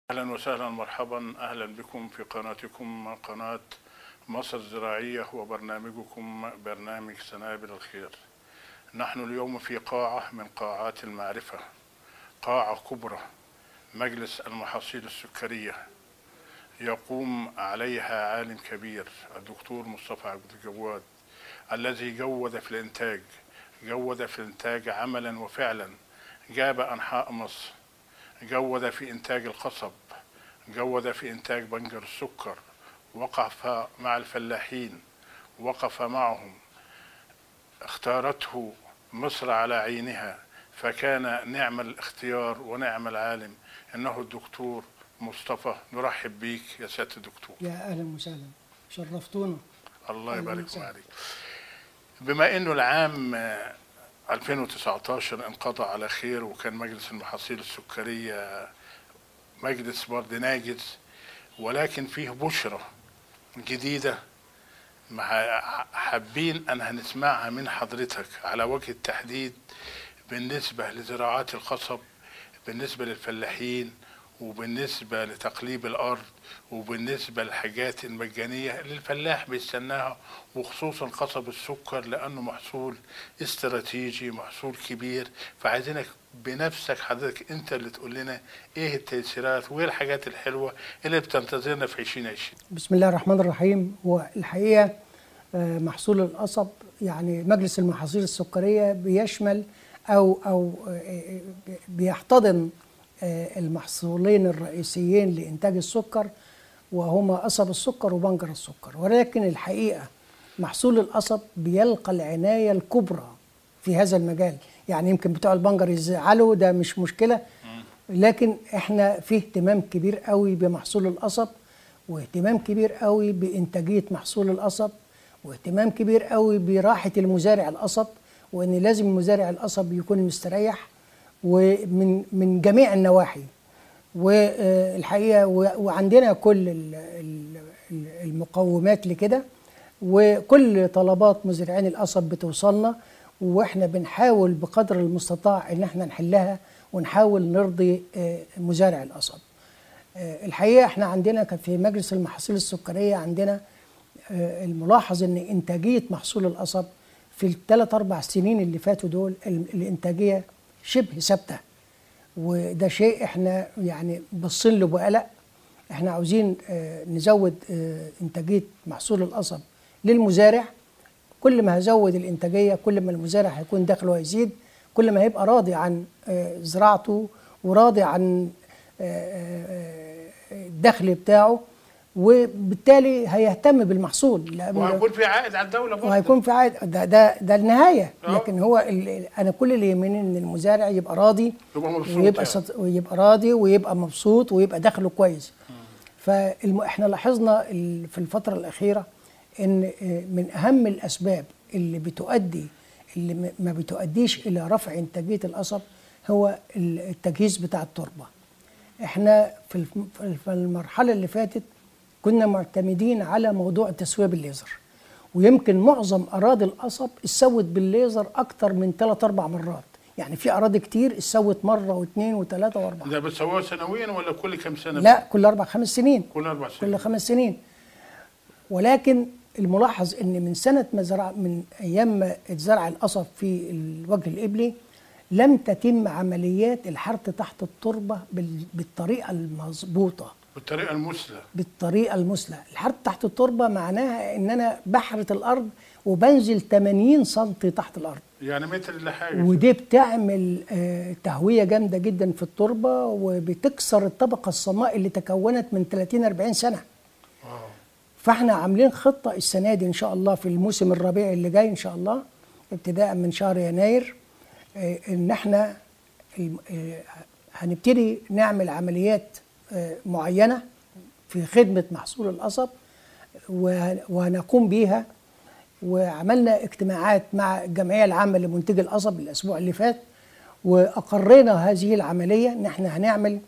اهلا وسهلا مرحبا اهلا بكم في قناتكم قناه مصر الزراعيه وبرنامجكم برنامج سنابل الخير. نحن اليوم في قاعه من قاعات المعرفه قاعه كبرى مجلس المحاصيل السكريه يقوم عليها عالم كبير الدكتور مصطفى عبد الجواد الذي جود في الانتاج جود في الانتاج عملا وفعلا جاب انحاء مصر جود في إنتاج القصب جود في إنتاج بنجر السكر وقف مع الفلاحين وقف معهم اختارته مصر على عينها فكان نعم الاختيار ونعم العالم إنه الدكتور مصطفى نرحب بيك يا سيادة الدكتور يا اهلا وسهلا شرفتونا الله أهلاً يبارك وسهلاً. عليك بما انه العام آه، 2019 انقضى على خير وكان مجلس المحاصيل السكرية مجلس برضه ناجز ولكن فيه بشرة جديدة مع حابين أن هنسمعها من حضرتك على وجه التحديد بالنسبة لزراعات القصب بالنسبة للفلاحين وبالنسبة لتقليب الأرض وبالنسبة للحاجات المجانية اللي الفلاح بيستناها وخصوصا قصب السكر لأنه محصول استراتيجي محصول كبير فعايزينك بنفسك حضرتك أنت اللي تقول لنا إيه التيسيرات وإيه الحاجات الحلوة اللي بتنتظرنا في 2020 بسم الله الرحمن الرحيم هو الحقيقه آه، محصول القصب يعني مجلس المحاصيل السكريه بيشمل او او آه، آه، بيحتضن آه، المحصولين الرئيسيين لانتاج السكر وهما قصب السكر وبنجر السكر ولكن الحقيقه محصول القصب بيلقى العنايه الكبرى في هذا المجال يعني يمكن بتوع البنجر يزعلوا ده مش مشكله لكن احنا في اهتمام كبير قوي بمحصول القصب واهتمام كبير قوي بانتاجيه محصول القصب واهتمام كبير قوي براحه المزارع القصب وان لازم مزارع القصب يكون مستريح ومن من جميع النواحي والحقيقه و- وعندنا كل ال- ال- ال- المقومات لكده وكل طلبات مزارعين القصب بتوصلنا واحنا بنحاول بقدر المستطاع ان احنا نحلها ونحاول نرضي آه، مزارع القصب. آه، الحقيقه احنا عندنا كان في مجلس المحاصيل السكريه عندنا آه، الملاحظ ان انتاجيه محصول القصب في الثلاث اربع سنين اللي فاتوا دول ال- الانتاجيه شبه ثابته وده شيء احنا يعني باصين له بقلق احنا عاوزين آه، نزود آه، انتاجيه محصول القصب للمزارع كل ما هزود الانتاجيه كل ما المزارع هيكون دخله هيزيد كل ما هيبقى راضي عن آه، زراعته وراضي عن آه، آه، الدخل بتاعه وبالتالي هيهتم بالمحصول لأن- وهيكون في عائد على الدولة برضه وهيكون في عائد ده ده ده النهايه آه. لكن هو ال- ال- انا كل اللي يهمني ان المزارع يبقى راضي يبقى مبسوط ويبقى يعني. صد... ويبقى راضي ويبقى مبسوط ويبقى دخله كويس فالم... احنا لاحظنا ال... في الفتره الاخيره ان آه، من اهم الاسباب اللي بتؤدي اللي م- ما بتؤديش الى رفع انتاجيه القصب هو ال- التجهيز بتاع التربه احنا في الف- في الف- في المرحله اللي فاتت كنا معتمدين على موضوع التسويه بالليزر ويمكن معظم اراضي القصب اتسوت بالليزر اكتر من ثلاث اربع مرات يعني في اراضي كتير اتسوت مره واثنين وثلاثه واربعه ده بتسووها سنويا ولا كل كام سنة؟ لا كل اربع خمس سنين كل أربع سنين كل خمس سنين ولكن الملاحظ ان من سنه ما زرع من ايام ما اتزرع القصب في الوجه الابلي لم تتم عمليات الحرث تحت التربه بال- بالطريقه المظبوطه بالطريقة المثلى بالطريقه المثلى الحرث تحت التربه معناها ان انا بحرث الارض وبنزل 80 سم تحت الارض يعني متر إلا حاجة ودي بتعمل آه، تهويه جامده جدا في التربه وبتكسر الطبقه الصماء اللي تكونت من 30 40 سنه آه. فاحنا عاملين خطه السنه دي ان شاء الله في الموسم الربيعي اللي جاي ان شاء الله ابتداء من شهر يناير آه، ان احنا الم- آه، هنبتدي نعمل عمليات آه، معينه في خدمه محصول القصب وه- وهنقوم بيها وعملنا اجتماعات مع الجمعيه العامه لمنتجي القصب الاسبوع اللي فات واقرينا هذه العمليه ان احنا هنعمل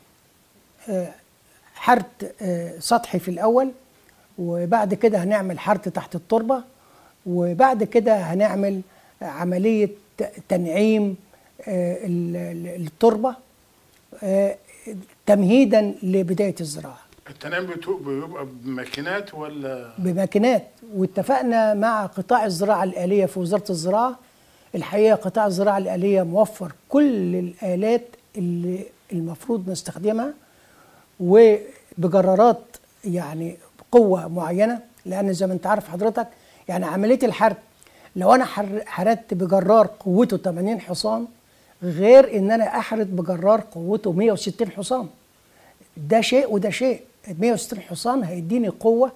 آه، حرث آه، سطحي في الاول وبعد كده هنعمل حرث تحت التربه وبعد كده هنعمل عمليه ت- تنعيم آه، ال- ال- التربه آه، تمهيدا لبدايه الزراعه التنقيم بتو- بيبقى بماكينات ولا بماكينات واتفقنا مع قطاع الزراعه الاليه في وزاره الزراعه الحقيقه قطاع الزراعه الاليه موفر كل الالات اللي المفروض نستخدمها وبجرارات يعني قوه معينه لان زي ما انت عارف حضرتك يعني عمليه الحرق لو انا حر- حردت بجرار قوته 80 حصان غير ان انا احرد بجرار قوته 160 حصان ده شيء وده شيء 160 حصان هيديني قوه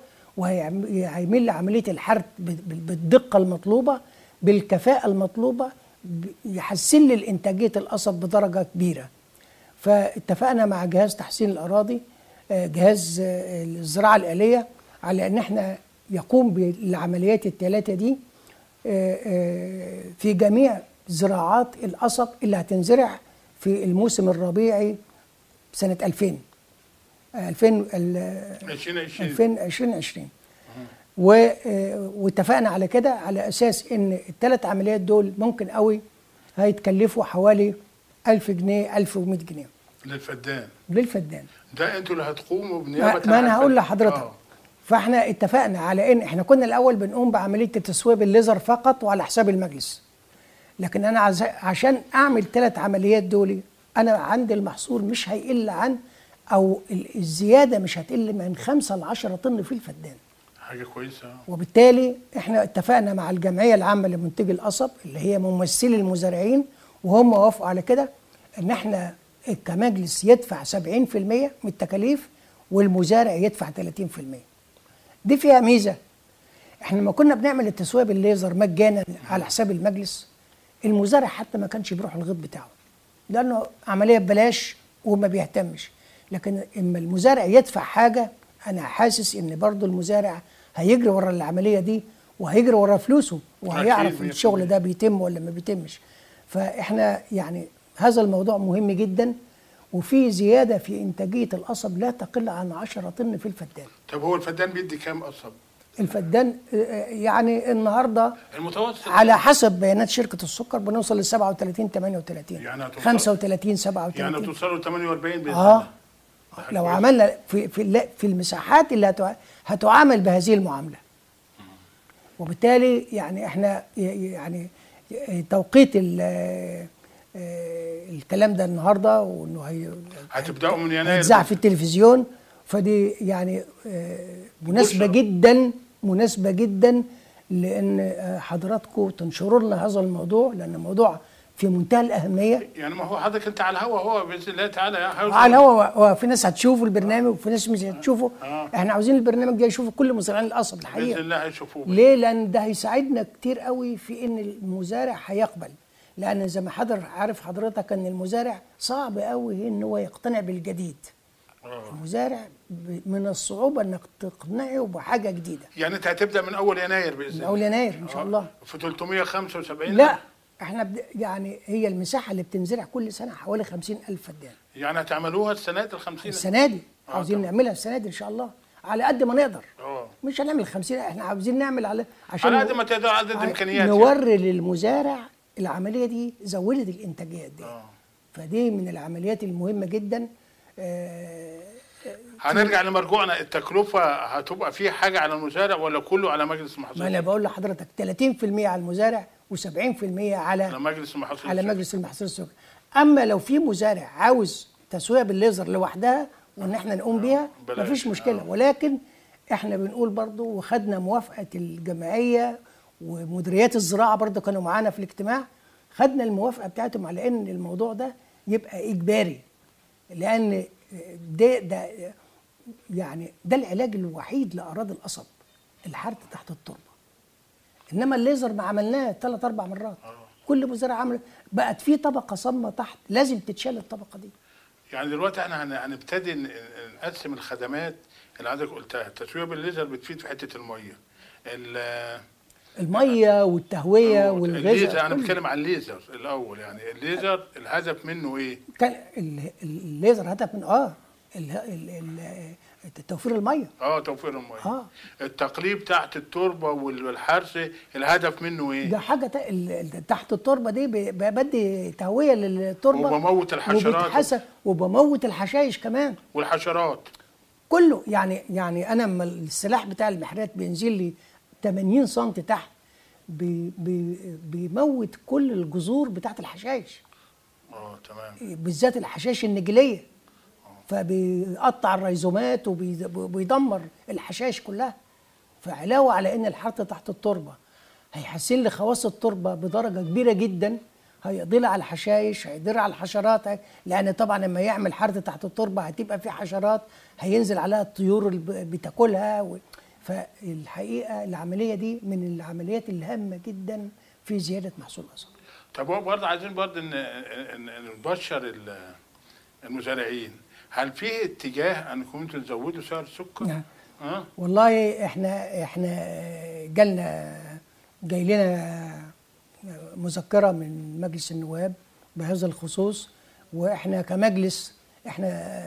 وهيعمل لي عمليه الحرث ب- ب- بالدقه المطلوبه بالكفاءه المطلوبه ب- يحسن لي الانتاجيه القصب بدرجه كبيره فاتفقنا مع جهاز تحسين الاراضي آه، جهاز آه، الزراعه الاليه على ان احنا يقوم بالعمليات الثلاثه دي آه، آه، في جميع زراعات القصب اللي هتنزرع في الموسم الربيعي سنه 2000 آه، 2000 ال- 2020 2020 و- آه، واتفقنا على كده على اساس ان الثلاث عمليات دول ممكن قوي هيتكلفوا حوالي 1000 جنيه 1100 جنيه للفدان للفدان ده انتوا اللي هتقوموا ما, بنيابه ما عن انا هقول الفدان. لحضرتك آه. فاحنا اتفقنا على ان احنا كنا الاول بنقوم بعمليه التسويه بالليزر فقط وعلى حساب المجلس لكن انا عز- عشان اعمل ثلاث عمليات دول انا عندي المحصول مش هيقل عن او ال- الزياده مش هتقل من 5 ل 10 طن في الفدان حاجه كويسه آه. وبالتالي احنا اتفقنا مع الجمعيه العامه لمنتجي القصب اللي هي ممثلي المزارعين وهم وافقوا على كده ان احنا كمجلس يدفع 70% من التكاليف والمزارع يدفع 30% دي فيها ميزه احنا لما كنا بنعمل التسويه بالليزر مجانا على حساب المجلس المزارع حتى ما كانش بيروح الغيط بتاعه لانه عمليه ببلاش وما بيهتمش لكن اما المزارع يدفع حاجه انا حاسس ان برضو المزارع هيجري ورا العمليه دي وهيجري ورا فلوسه وهيعرف أكيد، مية الشغل في المية. ده بيتم ولا ما بيتمش فاحنا يعني هذا الموضوع مهم جدا وفي زياده في انتاجيه القصب لا تقل عن 10 طن في الفدان طب هو الفدان بيدي كام قصب؟ الفدان آه، آه، يعني النهارده المتوسط على حسب بيانات شركه السكر بنوصل ل 37 38 يعني هتوصل- 35 يعني 37 توصلوا ل 48 باذن اه الله لو عملنا في في الل- في المساحات اللي هتع- هتعامل بهذه المعامله وبالتالي يعني احنا ي- يعني توقيت ال- آه، الكلام ده النهارده وانه هي هتبداوا من يناير هيتذاع في التلفزيون فدي يعني آه، مناسبه بشرى. جدا مناسبه جدا لان آه، حضراتكم تنشروا لنا هذا الموضوع لان الموضوع في منتهى الاهميه يعني ما هو حضرتك انت على الهوا هو باذن الله تعالى يا هيوصل- على الهوا وفي ناس هتشوفوا البرنامج وفي ناس مش هتشوفه آه. احنا عاوزين البرنامج ده يشوفه كل مزارعين القصب باذن الحقيقه الله هيشوفوه ليه لان ده هيساعدنا كتير قوي في ان المزارع هيقبل لان زي ما حضر عارف حضرتك ان المزارع صعب قوي ان هو يقتنع بالجديد آه. المزارع ب- من الصعوبه انك تقنعه بحاجه جديده يعني انت هتبدا من اول يناير باذن من الله اول يناير ان شاء آه. الله في 375 لا احنا بد... يعني هي المساحه اللي بتنزرع كل سنه حوالي 50000 فدان يعني هتعملوها السنه دي ال 50 السنه دي آه، عاوزين طبعا. نعملها السنه دي ان شاء الله على قد ما نقدر اه مش هنعمل 50 احنا عاوزين نعمل على عشان على قد ما تقدر عدد الامكانيات يعني. نوري للمزارع العمليه دي زودت الانتاجيه دي آه. فدي من العمليات المهمه جدا آه، هنرجع لمرجوعنا التكلفه هتبقى في حاجه على المزارع ولا كله على مجلس ما المحاصيل؟ انا بقول لحضرتك 30% على المزارع و70% على على مجلس المحاصيل على مجلس المحاصيل السكري اما لو في مزارع عاوز تسويه بالليزر لوحدها وان احنا نقوم بيها بلاش. مفيش مشكله ولكن احنا بنقول برضو وخدنا موافقه الجمعيه ومديريات الزراعه برضو كانوا معانا في الاجتماع خدنا الموافقه بتاعتهم على ان الموضوع ده يبقى اجباري لان ده ده يعني ده العلاج الوحيد لاراضي القصب الحرث تحت التربه انما الليزر ما عملناه ثلاث اربع مرات كل مزارع عمل بقت في طبقه صمه تحت لازم تتشال الطبقه دي يعني دلوقتي احنا هن- هنبتدي ن- نقسم الخدمات اللي حضرتك قلتها التسويه بالليزر بتفيد في حته الميه ال- الميه والتهويه والغذاء الليزر انا كله. بتكلم عن الليزر الاول يعني الليزر الهدف منه ايه؟ كان ال- ال- الليزر هدف من اه ال ال ال توفير الميه اه توفير الميه آه. التقليب تحت التربه وال- والحرث الهدف منه ايه؟ ده حاجه تا- ال- ال- تحت التربه دي ب- بدي تهويه للتربه وبموت الحشرات. وبتحسن وبموت الحشائش كمان والحشرات كله يعني يعني انا لما السلاح بتاع المحرات بينزل لي 80 سم تحت بي بي بيموت كل الجذور بتاعت الحشائش اه تمام بالذات الحشائش النجيليه فبيقطع الريزومات وبيدمر الحشائش كلها فعلاوه على ان الحرث تحت التربه هيحسن لي خواص التربه بدرجه كبيره جدا هيقضي لي على الحشائش هيقضي لي على الحشرات لان طبعا لما يعمل حرث تحت التربه هتبقى في حشرات هينزل عليها الطيور اللي ب- بتاكلها و... فالحقيقه العمليه دي من العمليات الهامه جدا في زياده محصول القصب طب هو برضه عايزين برضه ان ان إن نبشر ال- المزارعين هل في اتجاه انكم انتوا تزودوا سعر السكر؟ نعم. اه والله احنا احنا جالنا جاي لنا مذكره من مجلس النواب بهذا الخصوص واحنا كمجلس احنا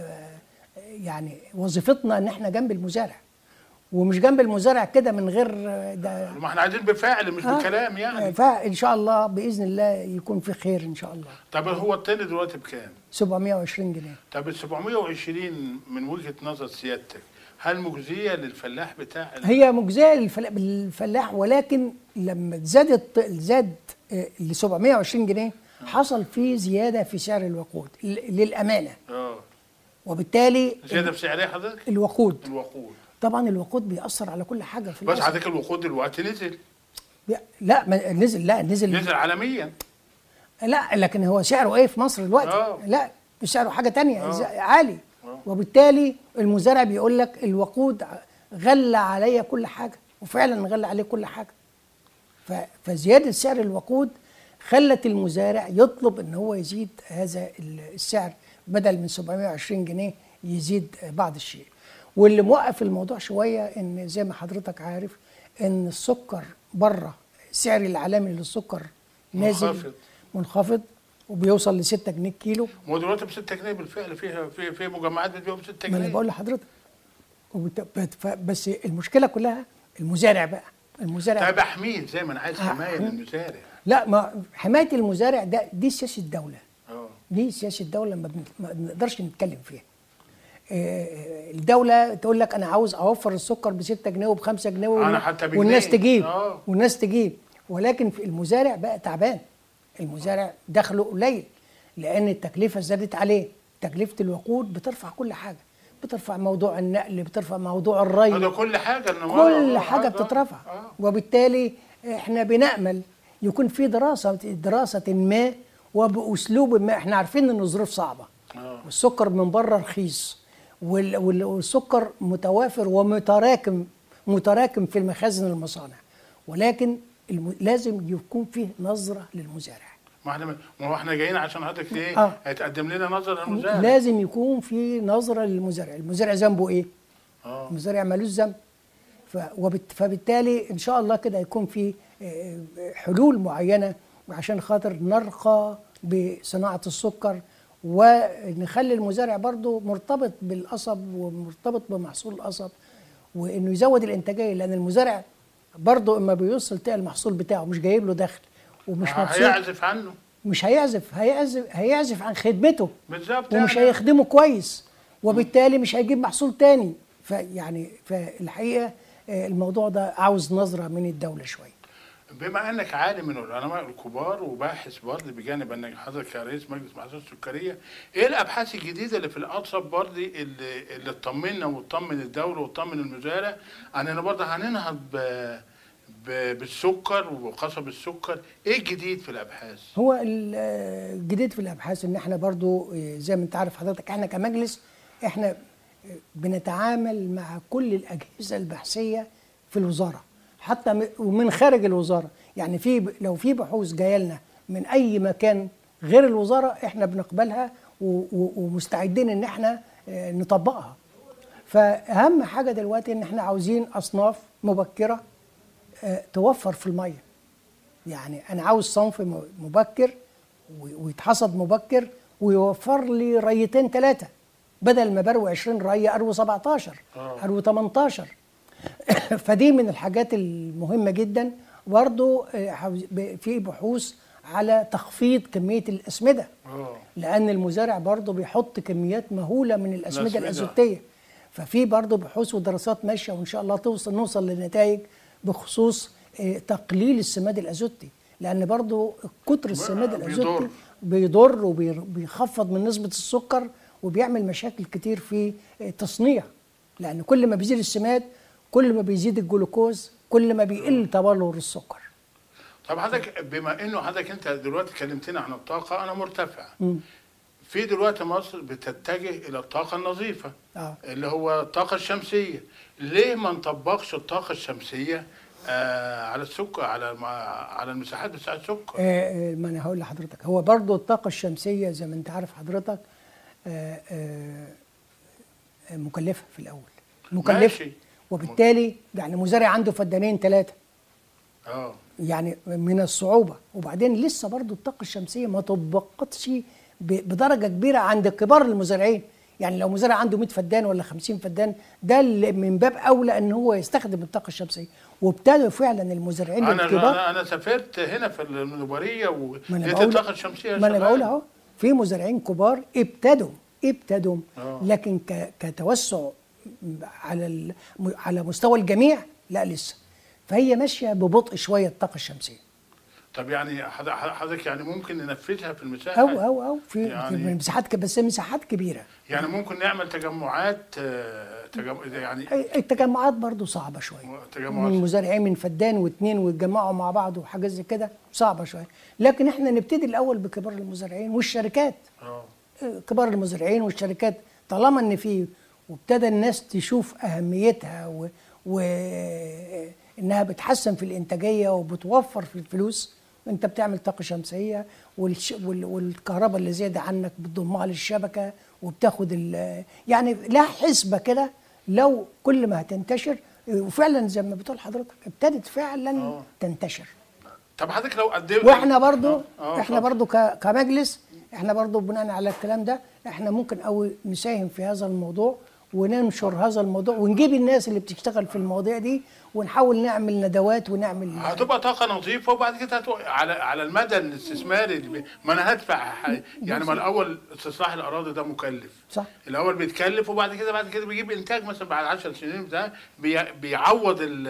يعني وظيفتنا ان احنا جنب المزارع ومش جنب المزارع كده من غير ده ما احنا عايزين بفعل مش آه. بكلام يعني فان شاء الله باذن الله يكون في خير ان شاء الله طب هو الطن دلوقتي بكام؟ 720 جنيه طب ال 720 من وجهه نظر سيادتك هل مجزيه للفلاح بتاع ال- هي مجزيه للفلا- للفلاح ولكن لما زادت زاد ل 720 جنيه حصل فيه زياده في سعر الوقود ل- للامانه اه وبالتالي زياده في سعر ايه حضرتك؟ الوقود الوقود طبعا الوقود بيأثر على كل حاجه في بس الأسر. حضرتك الوقود دلوقتي نزل بي- لا ما نزل لا نزل نزل عالميا لا لكن هو سعره ايه في مصر دلوقتي آه. لا سعره حاجه تانية آه. ز- عالي آه. وبالتالي المزارع بيقول لك الوقود غلى عليا كل حاجه وفعلا غلى عليه كل حاجه ف- فزياده سعر الوقود خلت المزارع يطلب ان هو يزيد هذا ال- السعر بدل من 720 جنيه يزيد بعض الشيء واللي موقف الموضوع شويه ان زي ما حضرتك عارف ان السكر بره السعر العالمي للسكر نازل منخفض. منخفض وبيوصل ل 6 جنيه كيلو ما هو دلوقتي ب 6 جنيه بالفعل فيها في في مجمعات بتبيع ب 6 ما جنيه انا بقول لحضرتك وبت- بت- ف- بس المشكله كلها المزارع بقى المزارع طيب احميه زي ما انا عايز آه، حمايه أحميه. للمزارع لا ما حمايه المزارع ده دي سياسه الدوله اه دي سياسه الدوله ما بن- ما بنقدرش نتكلم فيها آه، الدوله تقول لك انا عاوز اوفر السكر ب 6 جنيه وب 5 جنيه أنا والن- حتى بجنيه. والناس تجيب آه. والناس تجيب ولكن في المزارع بقى تعبان المزارع دخله قليل لان التكلفه زادت عليه تكلفه الوقود بترفع كل حاجه بترفع موضوع النقل بترفع موضوع الري هذا كل حاجه إنما كل آه، حاجه آه، بتترفع آه. وبالتالي احنا بنامل يكون في دراسه دراسه ما وباسلوب ما احنا عارفين ان الظروف صعبه آه. والسكر من بره رخيص وال- وال- والسكر متوافر ومتراكم متراكم في المخازن المصانع ولكن الم... لازم يكون فيه نظره للمزارع ما احنا ما هو احنا جايين عشان حضرتك ايه آه. هيتقدم لنا نظر للمزارع لازم يكون في نظره للمزارع المزارع ذنبه ايه اه المزارع مالوش ذنب ف- وبت- فبالتالي ان شاء الله كده هيكون في آه، حلول معينه عشان خاطر نرقى بصناعه السكر ونخلي المزارع برضه مرتبط بالقصب ومرتبط بمحصول القصب وانه يزود الانتاجيه لان المزارع برضه اما بيوصل تلاقي المحصول بتاعه مش جايب له دخل ومش مبسوط هيعزف عنه مش هيعزف هيعزف هيعزف عن خدمته بالظبط ومش يعني. هيخدمه كويس وبالتالي مش هيجيب محصول تاني فيعني فالحقيقه آه، الموضوع ده عاوز نظره من الدوله شويه بما انك عالم من العلماء الكبار وباحث برضه بجانب انك حضرتك يا رئيس مجلس محاسبه السكريه ايه الابحاث الجديده اللي في القصب برضه اللي اللي تطمنا وتطمن الدوله وتطمن المزارع اننا برضه هننهض ب ب- بالسكر وقصب السكر ايه الجديد في الابحاث؟ هو ال- آه، الجديد في الابحاث ان احنا برضو آه، زي ما انت عارف حضرتك احنا كمجلس احنا آه، بنتعامل مع كل الاجهزه البحثيه في الوزاره حتى م- ومن خارج الوزاره يعني في ب- لو في بحوث جايه لنا من اي مكان غير الوزاره احنا بنقبلها و- و- ومستعدين ان احنا آه، نطبقها فاهم حاجه دلوقتي ان احنا عاوزين اصناف مبكره آه، توفر في الميه يعني انا عاوز صنف م- مبكر و- ويتحصد مبكر ويوفر لي ريتين ثلاثه بدل ما بروي 20 ريه اروي 17 آه. اروي 18 فدي من الحاجات المهمه جدا برضه آه، حاوز- ب- في بحوث على تخفيض كميه الاسمده اه لان المزارع برضه بيحط كميات مهوله من الاسمده الأسمدة. الازوتيه ففي برضه بحوث ودراسات ماشيه وان شاء الله توصل نوصل لنتائج بخصوص آه، تقليل السماد الازوتي لان برضه كتر السماد بيضر. الازوتي بيضر وبيخفض من نسبه السكر وبيعمل مشاكل كتير في التصنيع لان كل ما بيزيد السماد كل ما بيزيد الجلوكوز كل ما بيقل تبلور السكر طب حضرتك بما انه حضرتك انت دلوقتي كلمتنا عن الطاقه انا مرتفع في دلوقتي مصر بتتجه الى الطاقه النظيفه آه. اللي هو الطاقه الشمسيه ليه ما نطبقش الطاقه الشمسيه آه على السكر على الم- على المساحات بتاع السكر آه، آه، ما انا هقول لحضرتك هو برضو الطاقة الشمسية زي ما انت عارف حضرتك آه، آه، آه، مكلفة في الأول مكلفة ماشي. وبالتالي يعني مزارع عنده فدانين ثلاثة اه يعني من الصعوبة وبعدين لسه برضو الطاقة الشمسية ما طبقتش ب- بدرجة كبيرة عند كبار المزارعين يعني لو مزارع عنده 100 فدان ولا 50 فدان ده اللي من باب أولى أن هو يستخدم الطاقة الشمسية وابتدوا فعلا المزارعين انا الكبار انا انا سافرت هنا في المنوبريه ما انا ولقيت بقول الطاقه الشمسيه ما انا شغالة. بقول اهو في مزارعين كبار ابتدوا ابتدوا آه. لكن ك- كتوسع على ال- على مستوى الجميع لا لسه فهي ماشيه ببطء شويه الطاقه الشمسيه طب يعني حض- حضرتك يعني ممكن ننفذها في المساحه او او او في, يعني- في مساحات ك- بس مساحات كبيره يعني ممكن نعمل تجمعات آه، تجم... يعني التجمعات برضو صعبه شويه تجمعات. من مزارعين من فدان واثنين ويتجمعوا مع بعض وحاجات زي كده صعبه شويه لكن احنا نبتدي الاول بكبار المزارعين والشركات اه كبار المزارعين والشركات طالما ان في وابتدى الناس تشوف اهميتها و, و انها بتحسن في الانتاجيه وبتوفر في الفلوس انت بتعمل طاقه شمسيه والش وال والكهرباء اللي زياده عنك بتضمها للشبكه وبتاخد ال يعني لها حسبه كده لو كل ما هتنتشر وفعلا زي ما بتقول حضرتك ابتدت فعلا آه. تنتشر طب حضرتك لو قدمت واحنا برضو آه، آه، احنا اتفضل. برضو ك- كمجلس احنا برضو بناء على الكلام ده احنا ممكن قوي نساهم في هذا الموضوع وننشر هذا الموضوع ونجيب الناس اللي بتشتغل في المواضيع دي ونحاول نعمل ندوات ونعمل هتبقى طاقة نظيفة وبعد كده هتو... على على المدى الاستثماري اللي بي... ما انا هدفع ح- يعني ما الاول استصلاح الاراضي ده مكلف صح الاول بيتكلف وبعد كده بعد كده بيجيب انتاج مثلا بعد 10 سنين ده بي... بيعوض ال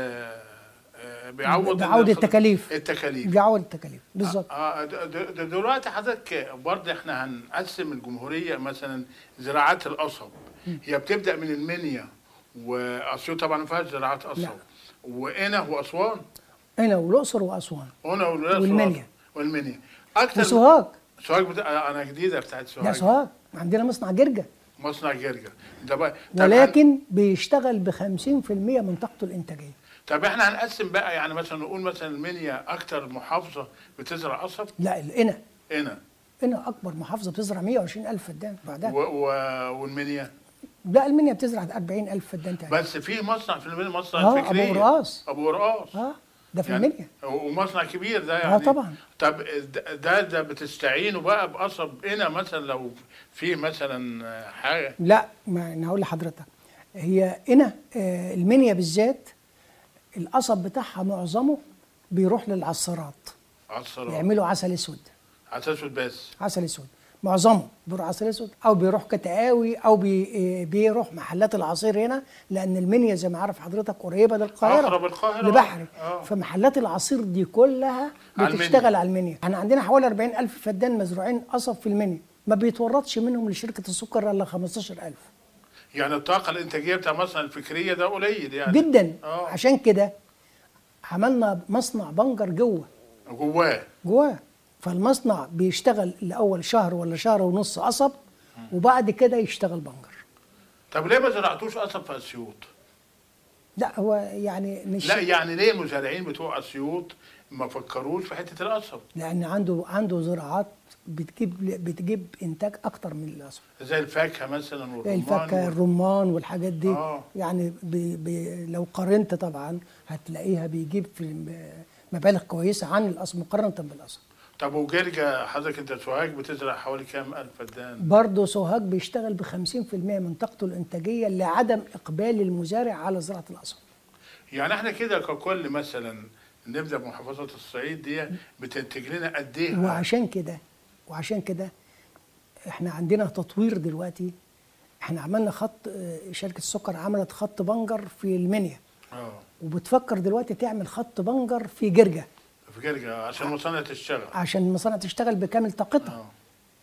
آه، بيعوض بيعوض ال- التكاليف. التكاليف بيعوض التكاليف بالظبط اه د- د- د- دلوقتي حضرتك برضه احنا هنقسم الجمهوريه مثلا زراعات القصب هي بتبدا من المنيا واسيوط طبعا ما فيهاش زراعات قصب لا. وقنا واسوان هنا والاقصر واسوان هنا والأقصر والمنيا. والمنيا اكتر وسوهاج سوهاج بتا... انا جديده بتاعت سوهاج لا سوهاج عندنا مصنع جرجة مصنع جرجر ده بقى طب ولكن بيشتغل ب 50% من طاقته الانتاجيه طب احنا هنقسم بقى يعني مثلا نقول مثلا المنيا اكتر محافظه بتزرع قصب لا القنا هنا قنا اكبر محافظه بتزرع 120 الف فدان بعدها و... و... والمنيا لا المنيا بتزرع 40 الف فدان تقريبا بس في مصنع في المنيا مصنع آه، الفكريه أبو قرقاص. ابو قرقاص اه ده في يعني المنيا ومصنع كبير ده يعني طبعا. طب ده- ده ده بتستعينوا بقى بقصب هنا مثلا لو في مثلا حاجه لا ما انا هقول لحضرتك هي هنا آه، المنيا بالذات القصب بتاعها معظمه بيروح للعصارات على الصراحه يعملوا عسل اسود على اساس بس عسل اسود معظمه بيروح عسل اسود او بيروح كتقاوي او بي آه، بيروح محلات العصير هنا لان المنيا زي ما عارف حضرتك قريبه للقاهره أقرب القاهرة. لبحري آه. فمحلات العصير دي كلها على بتشتغل المنيا. على المنيا احنا عندنا حوالي 40 الف فدان مزروعين قصب في المنيا ما بيتورطش منهم لشركه السكر الا 15000 يعني الطاقه الانتاجيه بتاع مصنع الفكريه ده قليل يعني جدا اه عشان كده عملنا مصنع بنجر جوه جواه جواه فالمصنع بيشتغل لاول شهر ولا شهر ونص قصب وبعد كده يشتغل بنجر طب ليه ما زرعتوش قصب في اسيوط؟ لا هو يعني مش لا يعني ليه المزارعين بتوع اسيوط ما فكروش في حته القصب لان عنده عنده زراعات بتجيب بتجيب انتاج اكتر من القصب زي الفاكهه مثلا والرمان الفاكهه وال- الرمان والحاجات دي آه. يعني بي بي لو قارنت طبعا هتلاقيها بيجيب في مبالغ كويسه عن القصب مقارنه بالقصب طب وجرجا حضرتك انت سوهاج بتزرع حوالي كام الف فدان برضه سوهاج بيشتغل ب 50% من طاقته الانتاجيه لعدم اقبال المزارع على زراعه القصب يعني احنا كده ككل مثلا نبدا بمحافظه الصعيد دي بتنتج لنا قد ايه وعشان كده وعشان كده احنا عندنا تطوير دلوقتي احنا عملنا خط اه، شركه السكر عملت خط بنجر في المنيا اه وبتفكر دلوقتي تعمل خط بنجر في جرجا في جرجا عشان المصانع تشتغل عشان المصانع تشتغل بكامل طاقتها اه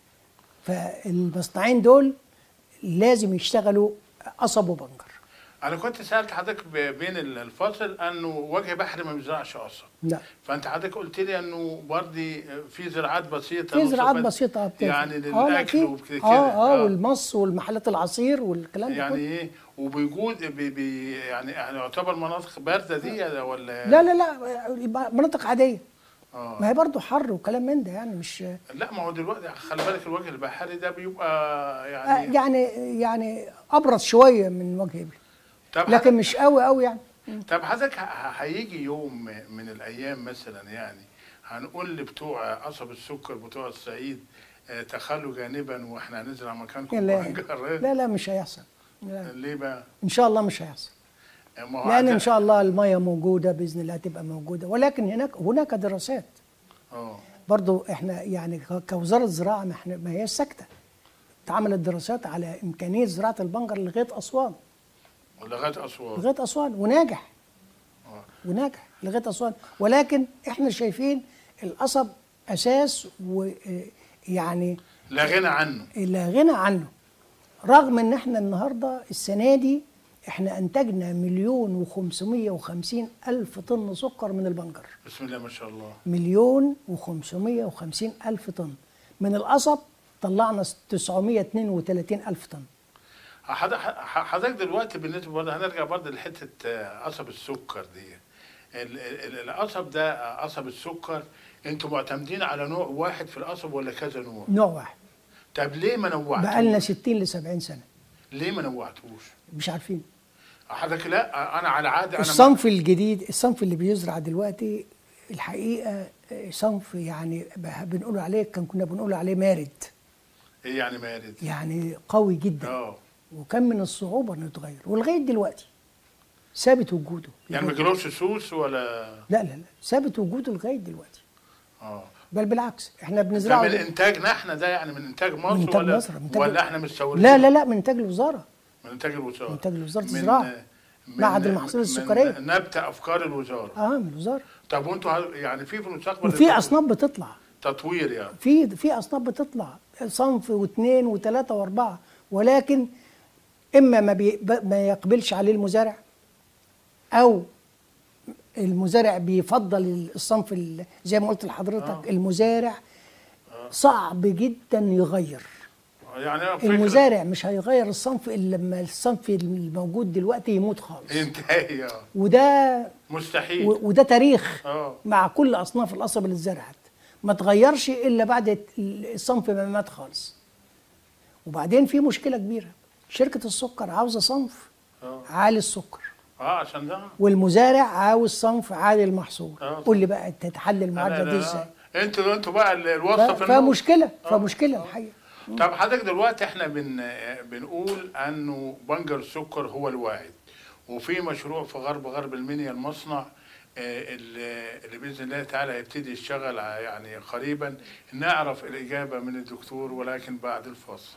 فالمصنعين دول لازم يشتغلوا قصب وبنجر انا كنت سالت حضرتك ب- بين الفاصل انه وجه بحري ما بيزرعش قصب لا فانت حضرتك قلت لي انه برضه في زراعات بسيطه في زراعات مصطفى- بسيطه بتنفع. يعني آه، لا، للاكل في- وكده كده اه اه والمص والمحلات العصير والكلام ده يعني كله ايه وبيجود بي بي يعني يعني يعتبر مناطق بارده دي ولا لا لا لا مناطق عاديه اه ما هي برضه حر وكلام من ده يعني مش لا ما هو دلوقتي خلي بالك الوجه البحري ده بيبقى آه، يعني يعني يعني ابرد شويه من وجه ابلي طب لكن مش قوي قوي يعني طب حضرتك ه- هيجي يوم من الايام مثلا يعني هنقول لبتوع قصب السكر بتوع الصعيد آه، تخلوا جانبا واحنا هنزرع مكانكم لا وهنجرب. لا لا مش هيحصل لا. ليه بقى؟ ان شاء الله مش هيحصل ما هو لان عدا- ان شاء الله الميه موجوده باذن الله تبقى موجوده ولكن هناك هناك دراسات اه برضو احنا يعني ك- كوزاره زراعه ما احنا ما هي ساكته اتعملت دراسات على امكانيه زراعه البنجر لغايه اسوان لغايه اسوان لغايه اسوان وناجح آه. وناجح لغايه اسوان ولكن احنا شايفين القصب اساس ويعني لا غنى عنه لا غنى عنه رغم ان احنا النهارده السنه دي احنا انتجنا مليون وخمسمية وخمسين الف طن سكر من البنجر بسم الله ما شاء الله مليون وخمسمية وخمسين الف طن من القصب طلعنا 932 الف طن حض- ح- حضرتك دلوقتي بالنسبه برضه هنرجع برضه لحته آه، قصب السكر دي ال- ال- القصب ده آه، قصب السكر انتوا معتمدين على نوع واحد في القصب ولا كذا نوع؟ نوع واحد طب ليه ما نوعتوش؟ بقالنا 60 ل 70 سنه ليه ما نوعتوش؟ مش عارفين حضرتك لا انا على عاده انا الصنف الجديد الصنف اللي بيزرع دلوقتي الحقيقه آه، صنف يعني ب- بنقول عليه كان كنا بنقول عليه مارد ايه يعني مارد؟ يعني قوي جدا اه وكان من الصعوبه انه يتغير ولغايه دلوقتي ثابت وجوده يعني ما جالوش سوس ولا لا لا لا ثابت وجوده لغايه دلوقتي اه بل بالعكس احنا ده بنزرعه من دل- انتاجنا احنا ده يعني من انتاج مصر من إنتاج ولا مصر، من إنتاج- ولا احنا مستوردين؟ لا لا لا من انتاج الوزاره من انتاج الوزاره من إنتاج وزارة من- الزراعة. من- معهد المحاصيل السكرية. من نبت افكار الوزاره اه من الوزاره طب وانتوا هل- يعني في في المستقبل وفي اصناف بتطلع تطوير يعني في في اصناف بتطلع صنف واثنين وثلاثه واربعه ولكن اما ما بي ما يقبلش عليه المزارع او المزارع بيفضل الصنف ال- زي ما قلت لحضرتك آه. المزارع صعب جدا يغير يعني فكرة المزارع مش هيغير الصنف الا لما الصنف الموجود دلوقتي يموت خالص انتهي آه. وده مستحيل و- وده تاريخ اه مع كل اصناف القصب اللي اتزرعت ما تغيرش الا بعد الصنف ما مات خالص وبعدين في مشكله كبيره شركه السكر عاوزه صنف اه عالي السكر اه عشان ده والمزارع عاوز صنف عالي المحصول آه. قول لي بقى تتحل المعادله دي أنا- ازاي انتوا انتوا بقى ال- ف- الوصفه في النص. فمشكله آه. فمشكله الحقيقه طب حضرتك دلوقتي احنا بن بنقول انه بنجر السكر هو الواعد وفي مشروع في غرب غرب المنيا المصنع آه، اللي اللي باذن الله تعالى هيبتدي يشتغل ع- يعني قريبا نعرف الاجابه من الدكتور ولكن بعد الفاصل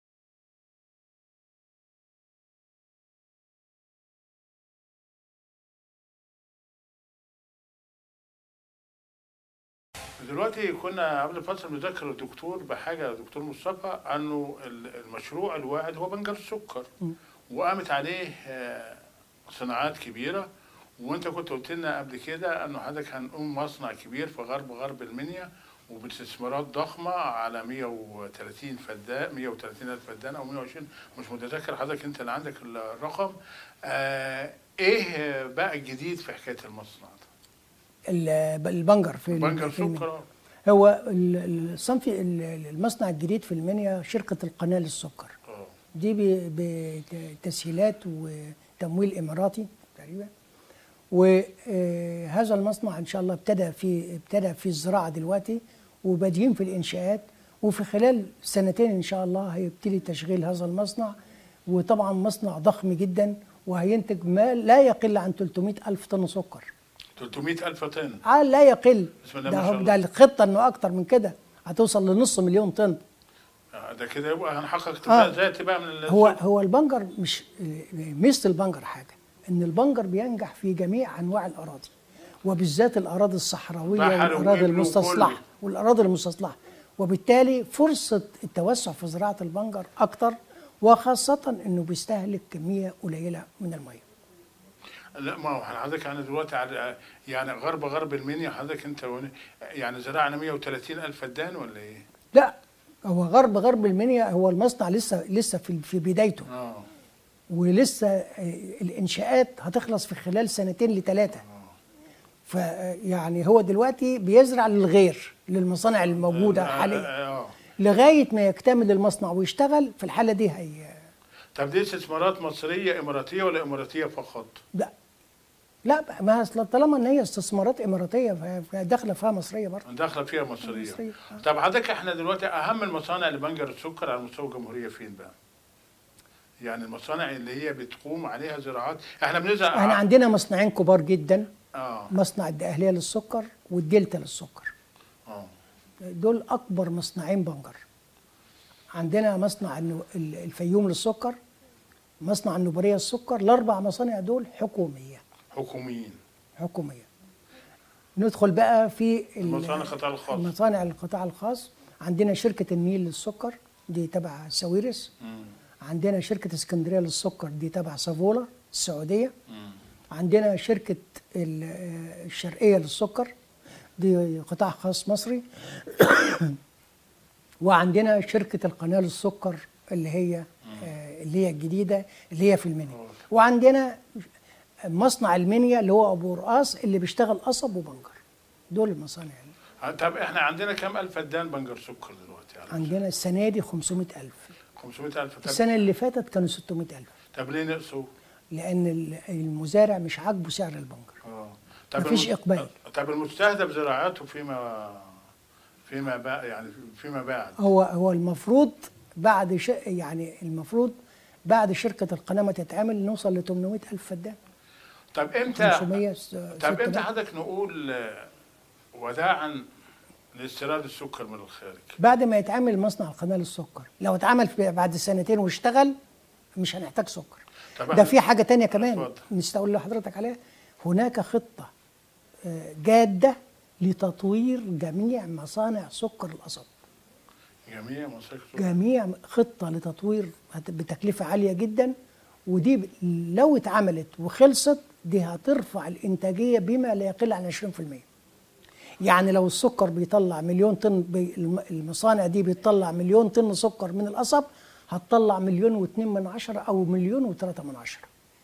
دلوقتي كنا قبل الفصل بنذكر الدكتور بحاجه دكتور مصطفى انه ال- المشروع الواعد هو بنجر السكر وقامت عليه آه، صناعات كبيره وانت كنت قلت لنا قبل كده انه حضرتك هنقوم مصنع كبير في غرب غرب المنيا وباستثمارات ضخمه على 130 فدان 130 الف فدان او 120 مش متذكر حضرتك انت اللي عندك الرقم آه ايه بقى الجديد في حكايه المصنع ده؟ ال- البنجر في ال- بنجر في المنيا. سكر آه. هو ال- الصنف ال- المصنع الجديد في المنيا شركه القناه للسكر اه دي ب- بتسهيلات وتمويل اماراتي تقريبا وهذا المصنع ان شاء الله ابتدى في ابتدى في الزراعه دلوقتي وبادئين في الانشاءات وفي خلال سنتين ان شاء الله هيبتدي تشغيل هذا المصنع وطبعا مصنع ضخم جدا وهينتج ما لا يقل عن 300 الف طن سكر 300 ألف طن آه لا يقل بسم الله ده, ما شاء هو- الله. ده الخطه انه اكتر من كده هتوصل لنص مليون طن آه، ده كده يبقى هنحقق اكتفاء آه. ذاتي بقى من ال- هو هو البنجر مش ميزه البنجر حاجه ان البنجر بينجح في جميع انواع الاراضي وبالذات الاراضي الصحراويه بحر والاراضي وجبل المستصلحه وكله. والاراضي المستصلحه وبالتالي فرصه التوسع في زراعه البنجر اكتر وخاصه انه بيستهلك كميه قليله من الميه لا ما هو حضرتك انا دلوقتي على يعني غرب غرب المنيا حضرتك انت ون- يعني زرعنا 130 الف فدان ولا ايه؟ لا هو غرب غرب المنيا هو المصنع لسه لسه في في بدايته اه ولسه آه، الانشاءات هتخلص في خلال سنتين لثلاثه فيعني هو دلوقتي بيزرع للغير للمصانع الموجوده آه، حاليا آه، آه. لغايه ما يكتمل المصنع ويشتغل في الحاله دي هي طب دي استثمارات مصريه اماراتيه ولا اماراتيه فقط؟ لا لا بقى، ما اصل طالما ان هي استثمارات اماراتيه فهي- فهي داخله فيها مصريه برضه داخله فيها مصريه مصرية، آه. طب حضرتك احنا دلوقتي اهم المصانع لبنجر السكر على مستوى الجمهوريه فين بقى؟ يعني المصانع اللي هي بتقوم عليها زراعات احنا بنزرع احنا عندنا مصنعين كبار جدا اه مصنع الدقهليه للسكر والدلتا للسكر اه دول اكبر مصنعين بنجر عندنا مصنع النو- ال- الفيوم للسكر مصنع النوبريه للسكر الاربع مصانع دول حكوميه حكوميين حكوميه ندخل بقى في ال- مصانع القطاع الخاص. مصانع القطاع الخاص عندنا شركه النيل للسكر دي تبع ساويرس مم. عندنا شركه اسكندريه للسكر دي تبع سافولا السعوديه مم. عندنا شركة ال- آه، الشرقية للسكر دي قطاع خاص مصري وعندنا شركة القناة للسكر اللي هي آه، اللي هي الجديدة اللي هي في المنيا وعندنا مصنع المنيا اللي هو أبو رقاص اللي بيشتغل قصب وبنجر دول المصانع آه، طب احنا عندنا كام الف فدان بنجر سكر دلوقتي يعني عندنا السنة دي 500 ألف 500 الف طب, السنة اللي فاتت كانوا 600 ألف طب ليه نقصوا؟ لأن ال- المزارع مش عاجبه سعر البنجر اه مفيش الم- إقبال. طب المستهدف زراعته فيما فيما بعد يعني فيما بعد هو هو المفروض بعد ش... يعني المفروض بعد شركة القناة ما تتعمل نوصل ل 800 ألف فدان طب امتى 500 طب امتى 600. حضرتك نقول آه، وداعا لاستيراد السكر من الخارج؟ بعد ما يتعمل مصنع القناة للسكر لو اتعمل في بعد سنتين واشتغل مش هنحتاج سكر طب ده إحنا- في حاجة تانية كمان اتفضل. نسيت أقول لحضرتك عليها هناك خطة آه، جادة لتطوير جميع مصانع سكر القصب جميع مصادر جميع خطة لتطوير هت- بتكلفة عالية جدا ودي ب- لو اتعملت وخلصت دي هترفع الإنتاجية بما لا يقل عن 20% يعني لو السكر بيطلع مليون طن بي- الم- المصانع دي بتطلع مليون طن سكر من القصب هتطلع مليون واتنين من عشرة أو مليون وتلاتة من عشرة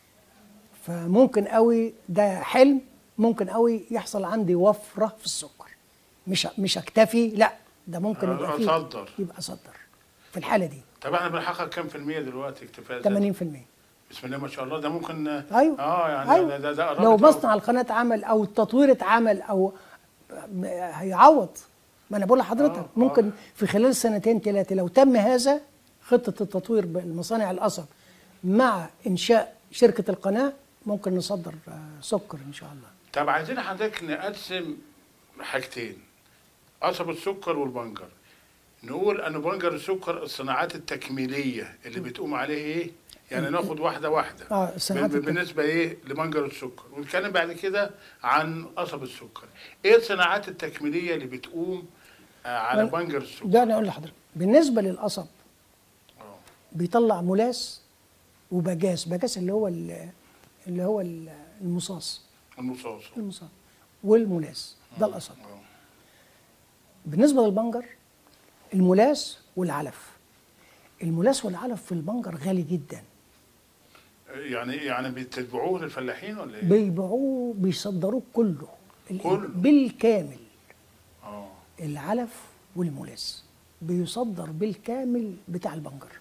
فممكن قوي ده حلم ممكن قوي يحصل عندي وفرة في السكر مش مش اكتفي لا ده ممكن آه، يبقى فيه أصدر. يبقى اصدر في الحاله دي طب احنا بنحقق كام في المية دلوقتي اكتفاء ذاتي؟ 80% بسم الله ما شاء الله ده ممكن ايوه اه يعني أيوة. ده ده, ده قربت لو أوي. مصنع القناه اتعمل او التطوير اتعمل او م- هيعوض ما انا بقول لحضرتك آه، ممكن آه. في خلال سنتين ثلاثه لو تم هذا خطه التطوير بالمصانع القصب مع انشاء شركه القناه ممكن نصدر آه، سكر ان شاء الله طب عايزين حضرتك نقسم حاجتين قصب السكر والبنجر نقول ان بنجر السكر الصناعات التكميليه اللي بتقوم عليه ايه يعني ناخد واحده واحده اه الصناعات بال- التك- بالنسبه ايه لبنجر السكر ونتكلم بعد كده عن قصب السكر ايه الصناعات التكميليه اللي بتقوم آه على وال- بنجر السكر ده انا اقول لحضرتك بالنسبه للقصب آه. بيطلع ملاس وبجاس بجاس اللي هو ال- اللي هو ال- المصاص المصاص المصاص والملاس ده القصب آه. بالنسبه للبنجر الملاس والعلف الملاس والعلف في البنجر غالي جدا يعني يعني بتتبعوه للفلاحين ولا ايه؟ بيبيعوه بيصدروه كله ال- كله؟ بالكامل اه العلف والملاس بيصدر بالكامل بتاع البنجر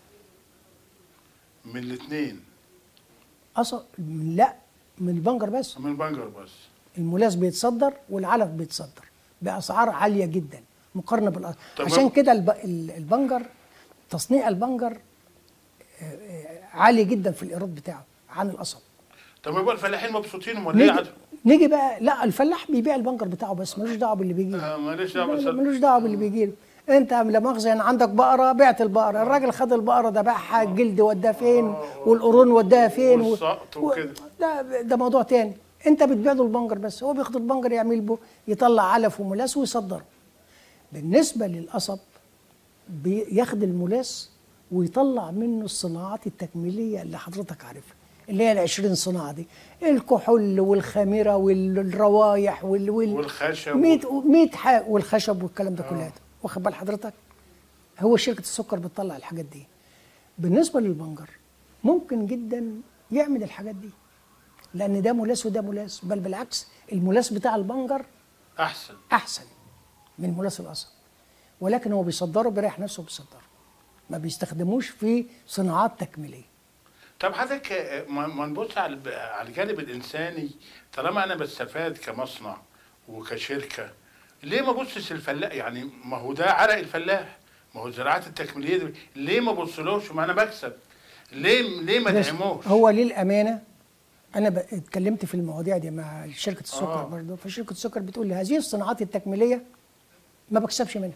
من الاثنين أصل لا من البنجر بس من البنجر بس الملاس بيتصدر والعلف بيتصدر بأسعار عالية جدا مقارنه بالقصب طب عشان هو- كده الب... ال- البنجر تصنيع البنجر آه، آه، عالي جدا في الايراد بتاعه عن القصب طب يبقى الفلاحين مبسوطين امال ليه نيجي, عدو؟ نيجي بقى لا الفلاح بيبيع البنجر بتاعه بس ملوش دعوه باللي بيجي له آه، ماليش لا، دعوه لا، بس- ملوش دعوه باللي بيجي له انت لا مؤاخذه يعني عندك بقره بعت البقره الراجل خد البقره ده باعها الجلد وداها فين والقرون وداها فين و- والسقط وكده. ده ده موضوع تاني انت بتبيع له البنجر بس هو بياخد البنجر يعمل به يطلع علف وملاس ويصدره بالنسبه للقصب بياخد الملاس ويطلع منه الصناعات التكميليه اللي حضرتك عارفها اللي هي ال 20 صناعه دي الكحول والخميره والروايح وال وال والخشب 100 100 حاجه والخشب والكلام ده كله واخد بال حضرتك هو شركه السكر بتطلع الحاجات دي بالنسبه للبنجر ممكن جدا يعمل الحاجات دي لان ده ملاس وده ملاس بل بالعكس الملاس بتاع البنجر احسن احسن من ملاس القصب ولكن هو بيصدره بيريح نفسه بيصدره ما بيستخدموش في صناعات تكميليه طب حضرتك آه، ما ما نبص على الب- على الجانب الانساني طالما انا بستفاد كمصنع وكشركه ليه ما بصش الفلاح يعني ما هو ده عرق الفلاح ما هو الزراعات التكميليه دي ليه ما بصلوش ما انا بكسب ليه ليه ما بس دعموش هو للامانه انا ب- اتكلمت في المواضيع دي مع شركه السكر آه. آه. برضه فشركه السكر بتقول لي هذه الصناعات التكميليه ما بكسبش منها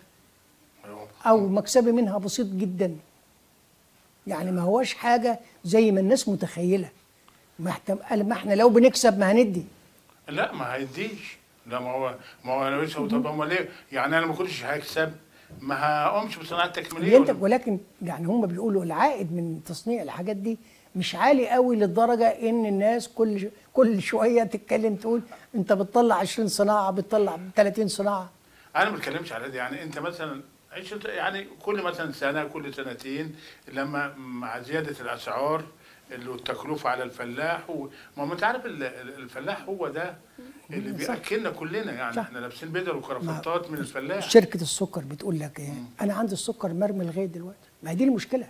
او مكسبي منها بسيط جدا يعني ما هوش حاجه زي ما الناس متخيله ما احتم- قال ما احنا لو بنكسب ما هندي لا ما هيديش لا ما هو ما هو انا لسه طب هم ليه يعني انا ما كنتش هكسب ما هقومش بصناعه تكميليه ينتج ولا- ولكن يعني هم بيقولوا العائد من تصنيع الحاجات دي مش عالي قوي للدرجه ان الناس كل ش- كل شويه تتكلم تقول انت بتطلع 20 صناعه بتطلع 30 صناعه انا ما بتكلمش على دي يعني انت مثلا عشت يعني كل مثلا سنه كل سنتين لما مع زياده الاسعار اللي التكلفه على الفلاح و... ما هو انت عارف ال- ال- الفلاح هو ده اللي صح. بياكلنا كلنا يعني صح. احنا لابسين بدل وكرافتات من الفلاح شركه السكر بتقول لك ايه انا عندي السكر مرمي لغايه دلوقتي ما هي دي المشكله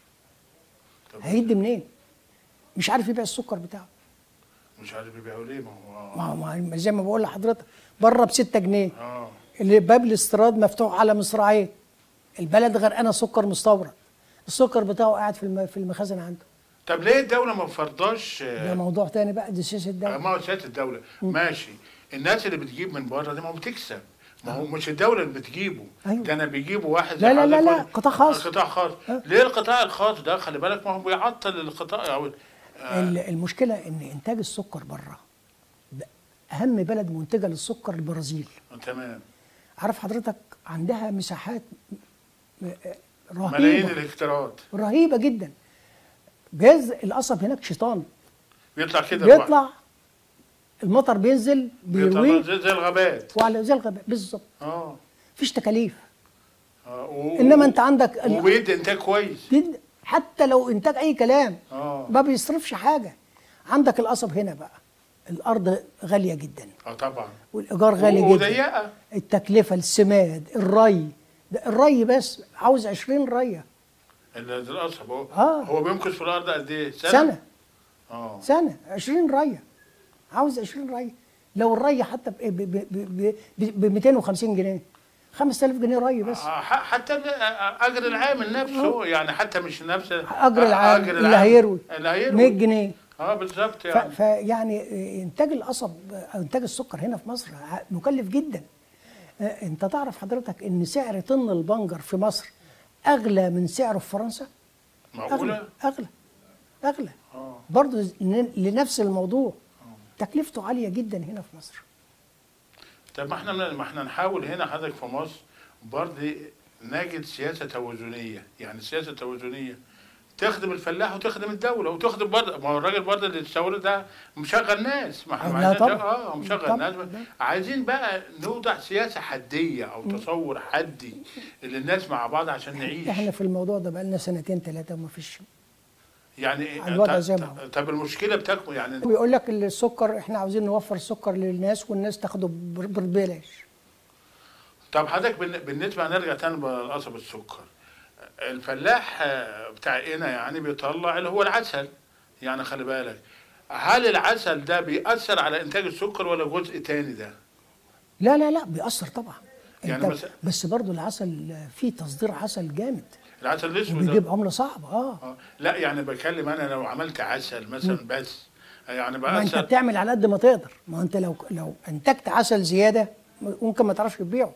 طب هيدي منين مش عارف يبيع السكر بتاعه مش عارف بيبيعوا ليه ما هو ما هو ما- زي ما بقول لحضرتك بره ب 6 جنيه اه اللي باب الاستيراد مفتوح على مصراعيه البلد غرقانه سكر مستورد السكر بتاعه قاعد في الم- في المخازن عنده طب ليه الدوله ما فرضاش ده موضوع تاني بقى دي سياسه الدوله ما هو سياده الدوله ماشي الناس اللي بتجيب من بره دي ما هو بتكسب ما هو مش الدوله اللي بتجيبه أيوة. ده انا بيجيبوا واحد لا- لا- لا- حضرتك لا، قلت- قطاع خاص. قطاع خاص أه. ليه القطاع الخاص ده خلي بالك ما هو بيعطل القطاع او ال- المشكله ان انتاج السكر بره ب- اهم بلد منتجه للسكر البرازيل تمام عارف حضرتك عندها مساحات م- م- ملايين رهيبه الهكتارات رهيبه جدا جاز القصب هناك شيطان بيطلع كده لوحده. بيطلع المطر بينزل بيطلع بيرويه زي, زي الغابات وعلى زي الغابات بالظبط اه مفيش تكاليف آه، و- انما انت عندك ال- وبيدي انتاج كويس جد- حتى لو انتاج اي كلام اه ما بيصرفش حاجه عندك القصب هنا بقى الارض غاليه جدا اه طبعا والايجار غالي جدا وضيقه التكلفه السماد الري ده الري بس عاوز 20 ريه ال- القصب هو آه. هو بيمكس في الارض قد ايه؟ سنه سنه اه سنه 20 ريه عاوز 20 ريه لو الري حتى ب ب- ب- ب- ب 250 جنيه 5000 جنيه ري بس آه، ح- حتى ال- آه، اجر العامل نفسه يعني حتى مش نفس اجر آه، العامل أجر اللي العامل. هيروي اللي هيروي 100 جنيه اه بالظبط ف- يعني فيعني انتاج القصب او انتاج السكر هنا في مصر ع- مكلف جدا آه، انت تعرف حضرتك ان سعر طن البنجر في مصر اغلى من سعره في فرنسا معقوله؟ اغلى اغلى اغلى اه برضه ن- لنفس الموضوع تكلفته عاليه جدا هنا في مصر طب ما احنا ما احنا نحاول هنا حضرتك في مصر برضه نجد سياسه توازنيه يعني سياسه توازنيه تخدم الفلاح وتخدم الدوله وتخدم برضه ما هو الراجل برضه اللي استورد ده مشغل ناس ما احنا لا عايزين- طبعا. اه مشغل طبعا. ناس عايزين بقى نوضع سياسه حديه او تصور حدي للناس مع بعض عشان نعيش احنا في الموضوع ده بقالنا سنتين ثلاثه وما فيش يعني الوضع طب- زي ما هو. طب المشكله بتكمن يعني بيقول لك السكر احنا عاوزين نوفر السكر للناس والناس تاخده بر- ببلاش طب حضرتك بالن- بالنسبه هنرجع تاني لقصب السكر الفلاح آه، بتاع هنا يعني بيطلع اللي هو العسل يعني خلي بالك هل العسل ده بيأثر على إنتاج السكر ولا جزء تاني ده؟ لا لا لا بيأثر طبعا يعني إنتاج- مثلا بس برضو العسل فيه تصدير عسل جامد العسل الاسود ده- وبيجيب عمله صعبه اه آه. لا يعني بتكلم انا لو عملت عسل مثلا بس يعني ما انت بقى بتعمل على قد ما تقدر ما انت لو لو انتجت عسل زياده ممكن ما تعرفش تبيعه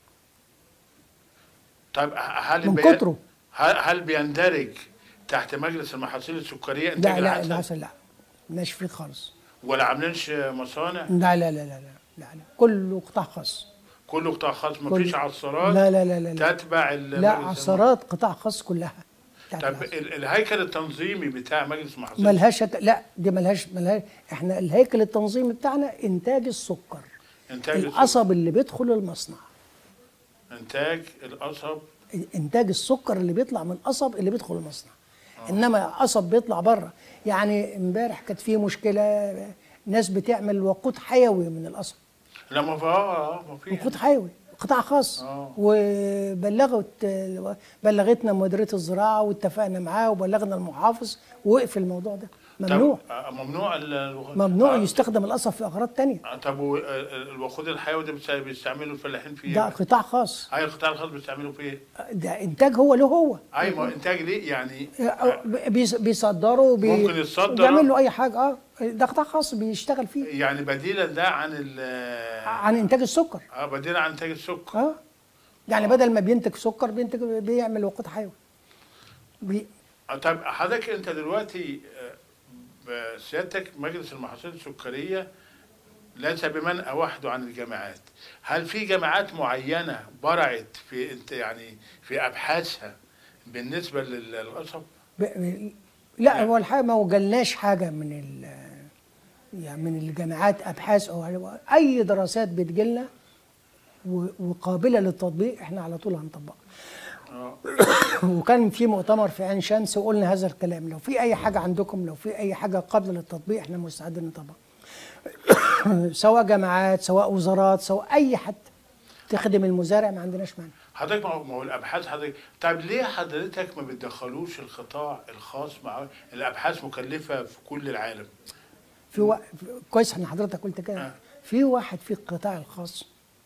طيب هل من بي- كتره. هل, هل بيندرج تحت مجلس المحاصيل السكريه انتاج لا لا العسل العسل لا مالناش فيه خالص ولا عاملينش مصانع لا لا لا لا لا لا, لا. كله قطاع خاص كله قطاع خاص كل- مفيش عصارات لا لا لا لا لا, تتبع ال- لا مجلس عصارات قطاع خاص كلها بتاعت طب العسل. ال- الهيكل التنظيمي بتاع مجلس المحاصيل ملهاش لا دي ملهاش ملهاش احنا الهيكل التنظيمي بتاعنا انتاج السكر انتاج السكر. القصب اللي بيدخل المصنع انتاج القصب انتاج السكر اللي بيطلع من القصب اللي بيدخل المصنع انما قصب بيطلع بره يعني امبارح كانت في مشكله ناس بتعمل وقود حيوي من القصب لا ما في اه ما في وقود حيوي قطاع خاص آه. وبلغت بلغتنا مديريه الزراعه واتفقنا معاه وبلغنا المحافظ ووقف الموضوع ده طب، ممنوع آه، ممنوع ال- ممنوع آه، يستخدم القصب في اغراض تانية آه، طب و- آه، الوقود الحيوي ده بيست- بيستعملوا الفلاحين فيه ده ايه؟ قطاع خاص اي القطاع الخاص بيستعملوا فيه ايه؟ ده انتاج هو له هو اي ما انتاج ليه يعني بيص- بيصدروا بي... ممكن يتصدر. بيعمل له اي حاجه اه ده قطاع خاص بيشتغل فيه يعني بديلا ده عن ال عن انتاج السكر اه بديلا عن انتاج السكر اه يعني بدل ما بينتج سكر بينتج بيعمل وقود حيوي بي... آه، طب حضرتك انت دلوقتي آه، سيادتك مجلس المحاصيل السكريه ليس بمنأى وحده عن الجامعات هل في جامعات معينه برعت في انت يعني في ابحاثها بالنسبه لل- للقصب ب... لا هو الحقيقه ما وجلناش حاجه من ال... يعني من الجامعات ابحاث او اي دراسات بتجيلنا و... وقابله للتطبيق احنا على طول هنطبقها اه وكان في مؤتمر في عين شمس وقلنا هذا الكلام لو في اي حاجه عندكم لو في اي حاجه قابله للتطبيق احنا مستعدين نطبقها سواء جامعات سواء وزارات سواء اي حد تخدم المزارع ما عندناش مانع حضرتك ما هو ما هو الابحاث حضرتك طب ليه حضرتك ما بتدخلوش القطاع الخاص مع الابحاث مكلفه في كل العالم في و... كويس ان حضرتك قلت كده آه. في واحد في القطاع الخاص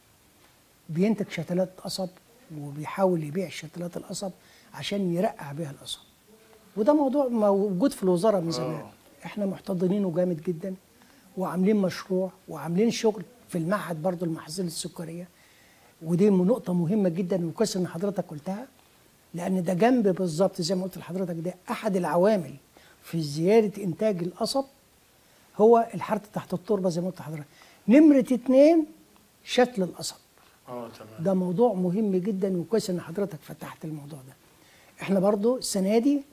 بينتج شتلات قصب وبيحاول يبيع شتلات القصب عشان يرقع بيها القصب وده موضوع موجود في الوزاره من زمان آه. احنا محتضنينه جامد جدا وعاملين مشروع وعاملين شغل في المعهد برضو المحاصيل السكريه ودي م- نقطه مهمه جدا وكويس ان حضرتك قلتها لان ده جنب بالظبط زي ما قلت لحضرتك ده احد العوامل في زياده انتاج القصب هو الحرث تحت التربه زي ما قلت لحضرتك نمره اتنين شتل القصب اه تمام ده موضوع مهم جدا وكويس ان حضرتك فتحت الموضوع ده احنا برضو السنه دي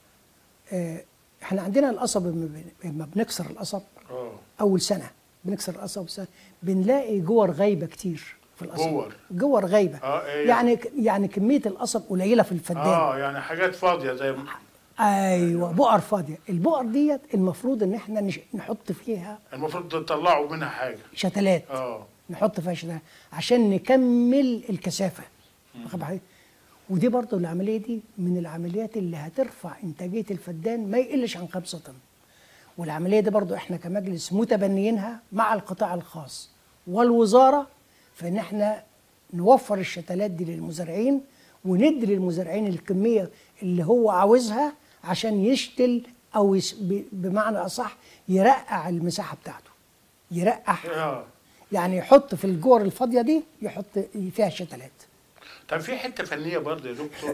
اه احنا عندنا القصب لما بن- لما بنكسر القصب اه اول سنه بنكسر القصب سنة بنلاقي جور غايبه كتير في القصب جور. جور غايبه آه، إيه يعني يعني كميه القصب قليله في الفدان اه يعني حاجات فاضيه زي ما- ايوه بؤر فاضيه البؤر ديت المفروض ان احنا نش- نحط فيها المفروض تطلعوا منها حاجه شتلات اه نحط فيها شتلات عشان نكمل الكثافه واخد بالك؟ ودي برضو العمليه دي من العمليات اللي هترفع انتاجيه الفدان ما يقلش عن 5 طن والعمليه دي برضو احنا كمجلس متبنيينها مع القطاع الخاص والوزاره في ان احنا نوفر الشتلات دي للمزارعين وندي للمزارعين الكميه اللي هو عاوزها عشان يشتل او يس ب- بمعنى اصح يرقع المساحه بتاعته يرقع اه يعني يحط في الجور الفاضيه دي يحط فيها شتلات طب في حته فنيه برضه يا دكتور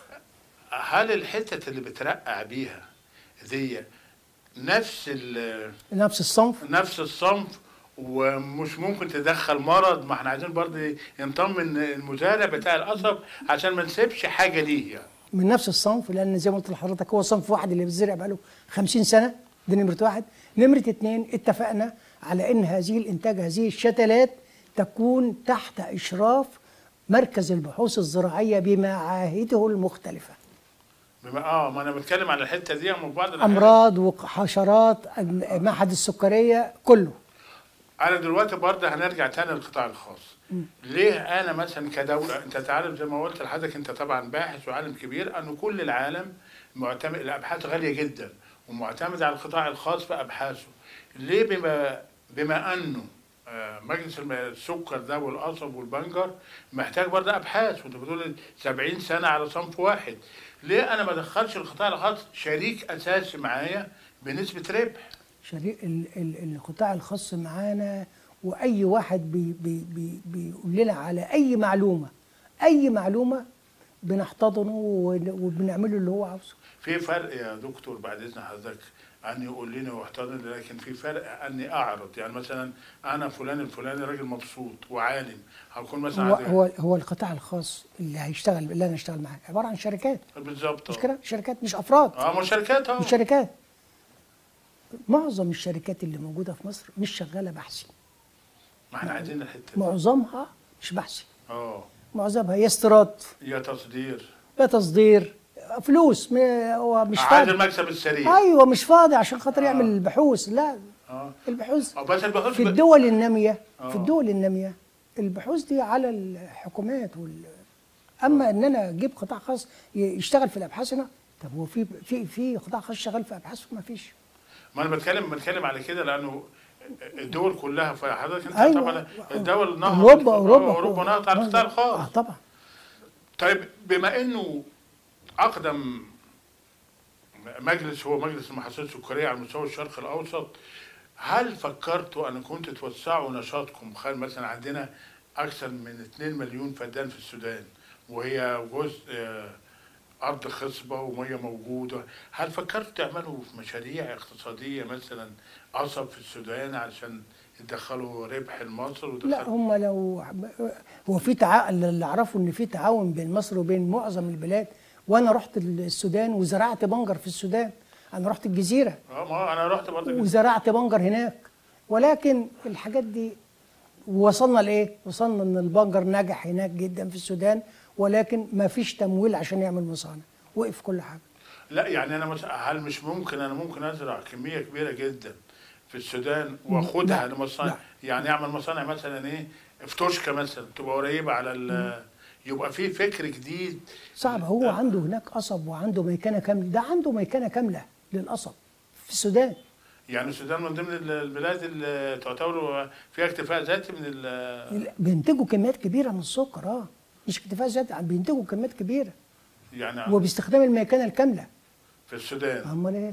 هل الحته اللي بترقع بيها دي نفس ال- نفس الصنف نفس الصنف ومش ممكن تدخل مرض ما احنا عايزين برضه ينطمن المزارع بتاع القصب عشان ما نسيبش حاجه ليه يعني من نفس الصنف لان زي ما قلت لحضرتك هو صنف واحد اللي بيتزرع بقاله 50 سنه دي نمره واحد نمره اتنين اتفقنا على ان هذه الانتاج هذه الشتلات تكون تحت اشراف مركز البحوث الزراعيه بمعاهده المختلفه بما اه ما انا بتكلم على الحته دي من بعض الأحيان. امراض وحشرات معهد السكريه كله انا دلوقتي برضه هنرجع تاني للقطاع الخاص ليه انا مثلا كدوله انت تعرف زي ما قلت لحضرتك انت طبعا باحث وعالم كبير ان كل العالم معتمد الابحاث غاليه جدا ومعتمد على القطاع الخاص في ابحاثه ليه بما بما انه آه، مجلس الم- السكر ده والقصب والبنجر محتاج برضه ابحاث وانت بتقول 70 سنه على صنف واحد ليه انا ما ادخلش القطاع الخاص شريك اساسي معايا بنسبه ربح شريك ال- ال- القطاع الخاص معانا واي واحد بي بي بي بيقول لنا على اي معلومه اي معلومه بنحتضنه ون- وبنعمله اللي هو عاوزه في فرق يا دكتور بعد اذن حضرتك ان يقول لنا واحتضن لكن في فرق اني اعرض يعني مثلا انا فلان الفلاني راجل مبسوط وعالم هكون مثلا هو عندي- هو هو القطاع الخاص اللي هيشتغل اللي انا اشتغل معاه عباره عن شركات بالظبط مش آه. كده شركات مش افراد اه مشاركات اه مش شركات معظم الشركات اللي موجوده في مصر مش شغاله بحثي ما احنا عايزين الحته دي معظمها مش بحثي اه معظمها يا استيراد يا تصدير يا تصدير فلوس م- هو مش عايز فاضي المكسب السريع ايوه مش فاضي عشان خاطر آه. يعمل البحوث لا اه البحوث اه بس البحوث في ب- الدول الناميه آه. في الدول الناميه البحوث دي على الحكومات وال اما ان انا اجيب قطاع خاص ي- يشتغل في الابحاث هنا طب هو في في في قطاع خاص شغال في ابحاث ما فيش ما انا بتكلم بتكلم على كده لانه الدول كلها فحضرتك انت ايوه طبعا الدول نهضت اوروبا اوروبا اوروبا نهضت على القطاع اه الخاص طبعا طيب بما انه اقدم مجلس هو مجلس المحاصيل السكريه على مستوى الشرق الاوسط هل فكرتوا ان كنتوا توسعوا نشاطكم خلال مثلا عندنا اكثر من 2 مليون فدان في السودان وهي جزء آه، ارض خصبه وميه موجوده هل فكرتوا تعملوا في مشاريع اقتصاديه مثلا قصب في السودان علشان يدخلوا ربح لمصر لا ويدخلوا هم لو هو في تع... اللي اعرفه ان في تعاون بين مصر وبين معظم البلاد وانا رحت السودان وزرعت بنجر في السودان انا رحت الجزيره اه ما انا رحت برضه وزرعت بنجر هناك ولكن الحاجات دي وصلنا لايه؟ وصلنا ان البنجر نجح هناك جدا في السودان ولكن ما فيش تمويل عشان يعمل مصانع وقف كل حاجه لا يعني انا مثلا هل مش ممكن انا ممكن ازرع كميه كبيره جدا في السودان واخدها لا، لمصانع لا. يعني اعمل مصانع مثلا ايه في توشكا مثلا تبقى قريبه على ال يبقى في فكر جديد صعب هو عنده هناك قصب وعنده ميكنه كامله ده عنده ميكنه كامله للقصب في السودان يعني السودان من ضمن ال- البلاد اللي تعتبر فيها اكتفاء ذاتي من ال بينتجوا كميات كبيره من السكر اه مش اكتفاء ذاتي بينتجوا كميات كبيره يعني وباستخدام الميكنه الكامله في السودان امال ايه؟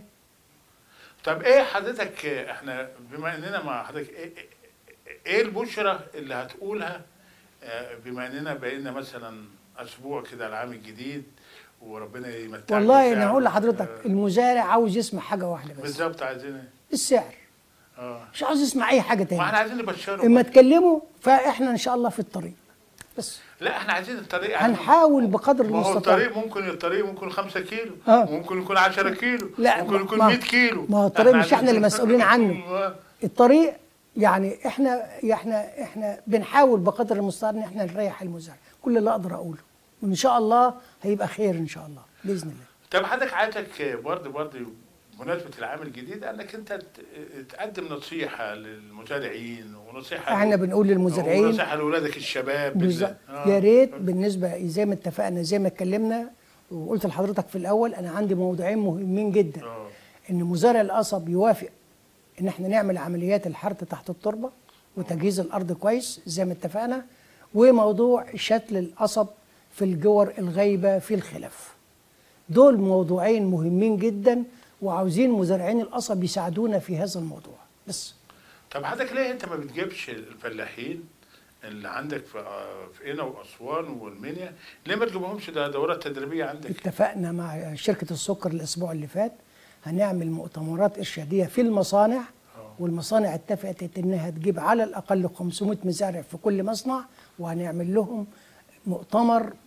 طب ايه حضرتك احنا بما اننا مع حضرتك ايه, إيه- ايه البشرة اللي هتقولها آه، بما اننا بقينا مثلا اسبوع كده العام الجديد وربنا يمتعنا والله بالسعر. انا هقول لحضرتك آه، المزارع عاوز يسمع حاجه واحده بس بالظبط عايزين إيه؟ السعر اه مش عاوز يسمع اي حاجه ما تاني احنا عايزين نبشره اما تكلمه فاحنا ان شاء الله في الطريق بس لا احنا عايزين الطريق عايزين- هنحاول بقدر ما هو المستطاع الطريق ممكن الطريق ممكن 5 كيلو آه. ممكن يكون 10 كيلو لا، ممكن يكون ما- 100 كيلو ما هو الطريق مش عايزين- احنا اللي مسؤولين عنه. آه. الطريق يعني احنا احنا احنا بنحاول بقدر المستطاع ان احنا نريح المزارع كل اللي اقدر اقوله وان شاء الله هيبقى خير ان شاء الله باذن الله طب حضرتك عايزك برضه برضه بمناسبة العام الجديد انك انت ت- تقدم نصيحة للمزارعين ونصيحة احنا بنقول للمزارعين ونصيحة لاولادك الشباب بالظبط بالذات. آه. يا ريت بالنسبه زي ما اتفقنا زي ما اتكلمنا وقلت لحضرتك في الاول انا عندي موضوعين مهمين جدا اه ان مزارع القصب يوافق ان احنا نعمل عمليات الحرث تحت التربه وتجهيز الارض كويس زي ما اتفقنا وموضوع شتل القصب في الجور الغايبه في الخلف دول موضوعين مهمين جدا وعاوزين مزارعين القصب يساعدونا في هذا الموضوع بس طب حضرتك ليه انت ما بتجيبش الفلاحين اللي عندك في آه، في قنا واسوان والمنيا ليه ما تجيبهمش ده دورات تدريبية عندك اتفقنا مع شركة السكر الأسبوع اللي فات هنعمل مؤتمرات إرشادية في المصانع والمصانع اتفقت إنها تجيب على الأقل 500 مزارع في كل مصنع وهنعمل لهم مؤتمر م-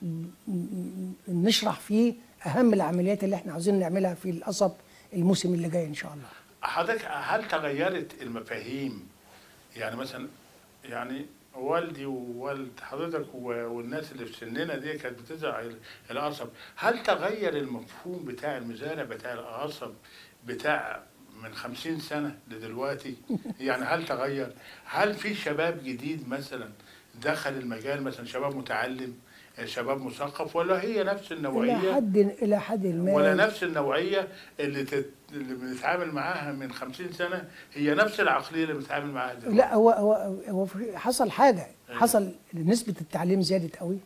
م- نشرح فيه أهم العمليات اللي احنا عاوزين نعملها في القصب الموسم اللي جاي إن شاء الله حضرتك هل تغيرت المفاهيم يعني مثلا يعني والدي ووالد حضرتك و- والناس اللي في سننا دي كانت بتزرع ال- القصب هل تغير المفهوم بتاع المزارع بتاع القصب بتاع من خمسين سنة لدلوقتي يعني هل تغير هل في شباب جديد مثلا دخل المجال مثلا شباب متعلم شباب مثقف ولا هي نفس الى النوعيه حد الى حد ما ولا نفس النوعيه اللي تت... اللي بنتعامل معاها من 50 سنه هي نفس العقليه اللي بنتعامل معاها دلوقتي لا هو هو هو في- حصل حاجه حصل نسبه التعليم زادت قوي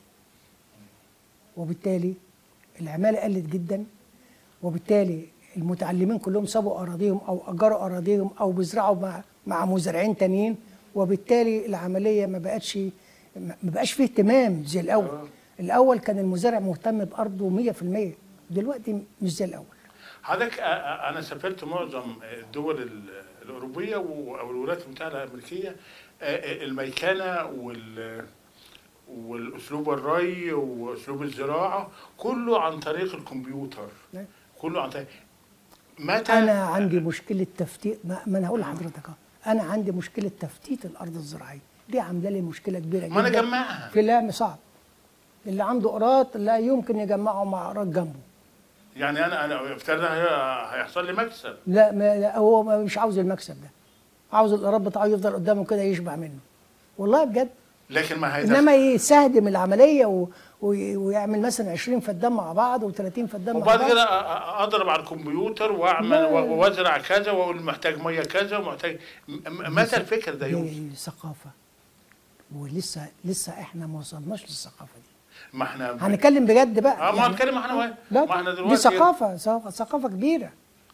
وبالتالي العماله قلت جدا وبالتالي المتعلمين كلهم سابوا اراضيهم او اجروا اراضيهم او بيزرعوا مع مع مزارعين تانيين وبالتالي العمليه ما بقتش ما بقاش فيه اهتمام زي الاول آه. الاول كان المزارع مهتم بارضه 100% دلوقتي مش زي الاول حضرتك أ- أ- انا سافرت معظم الدول ال- الاوروبيه و- او الولايات المتحده الامريكيه أ- أ- الميكنه وال والاسلوب الري واسلوب الزراعه كله عن طريق الكمبيوتر نعم. كله عن طريق متى انا عندي مشكله تفتيت ما, ما انا هقول لحضرتك اهو انا عندي مشكله تفتيت الارض الزراعيه دي عامله لي مشكله كبيره جدا ما انا جمعها في لام صعب اللي عنده قراط لا يمكن يجمعه مع قراط جنبه يعني انا انا افترض هي- هيحصل لي مكسب لا, ما لا هو ما- مش عاوز المكسب ده عاوز القراط بتاعه يفضل قدامه كده يشبع منه والله بجد لكن ما هيدخل انما يستهدم العمليه و... وي- ويعمل مثلا 20 فدان مع بعض و30 فدان مع وبعد بعض كده أ- أ- اضرب على الكمبيوتر واعمل لا. و- وازرع كذا واقول محتاج ميه كذا ومحتاج م- م- متى الفكر ده يوصل؟ دي ثقافه ولسه لسه احنا ما وصلناش للثقافه دي ما احنا هنتكلم بجد بقى اه ما هنتكلم احنا ما لا ما احنا دي دلوقتي ثقافه ثقافه ثقافة كبيره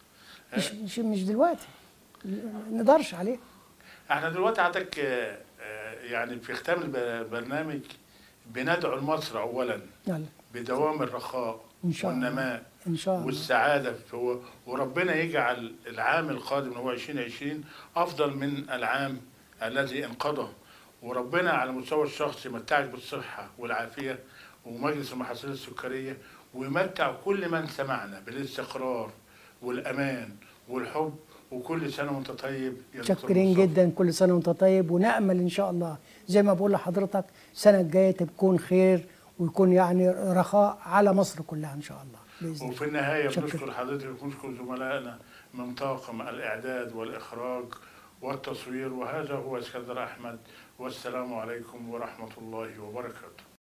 مش مش مش دلوقتي ما نقدرش عليها احنا دلوقتي عندك آه، آه، يعني في ختام الب- البرنامج بندعو لمصر اولا يلا بدوام الرخاء إن شاء الله. والنماء ان شاء الله والسعاده في وربنا يجعل العام القادم اللي هو 2020 افضل من العام الذي انقضى وربنا على المستوى الشخصي يمتعك بالصحه والعافيه ومجلس المحاصيل السكريه ويمتع كل من سمعنا بالاستقرار والامان والحب وكل سنه وانت طيب يا دكتور متشكرين مصطفى. جدا كل سنه وانت طيب ونامل ان شاء الله زي ما بقول لحضرتك السنه الجايه تكون خير ويكون يعني رخاء على مصر كلها ان شاء الله باذن الله وفي النهاية شكراً. بنشكر حضرتك ونشكر زملائنا من طاقم الإعداد والإخراج والتصوير وهذا هو اسكندر أحمد والسلام عليكم ورحمة الله وبركاته